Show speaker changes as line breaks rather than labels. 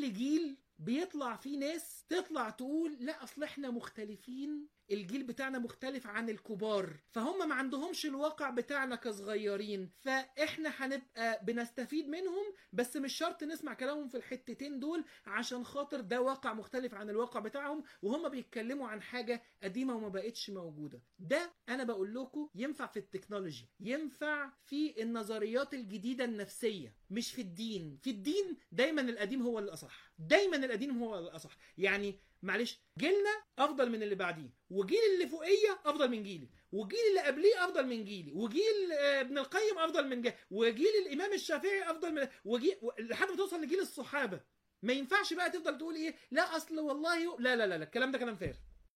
كل جيل بيطلع فيه ناس تطلع تقول لا اصل احنا مختلفين الجيل بتاعنا مختلف عن الكبار فهم ما عندهمش الواقع بتاعنا كصغيرين فاحنا هنبقى بنستفيد منهم بس مش شرط نسمع كلامهم في الحتتين دول عشان خاطر ده واقع مختلف عن الواقع بتاعهم وهم بيتكلموا عن حاجة قديمة وما بقتش موجودة ده انا بقول لكم ينفع في التكنولوجي ينفع في النظريات الجديدة النفسية مش في الدين في الدين دايما القديم هو الاصح دايما القديم هو الاصح يعني معلش جيلنا افضل من اللي بعديه وجيل اللي فوقيه افضل من جيلي وجيل اللي قبليه افضل من جيلي وجيل آه، ابن القيم افضل من جيل وجيل الامام الشافعي افضل من وجيل و- لحد ما توصل لجيل الصحابه ما ينفعش بقى تفضل تقول ايه لا اصل والله لا لا لا, لا الكلام ده كلام فارغ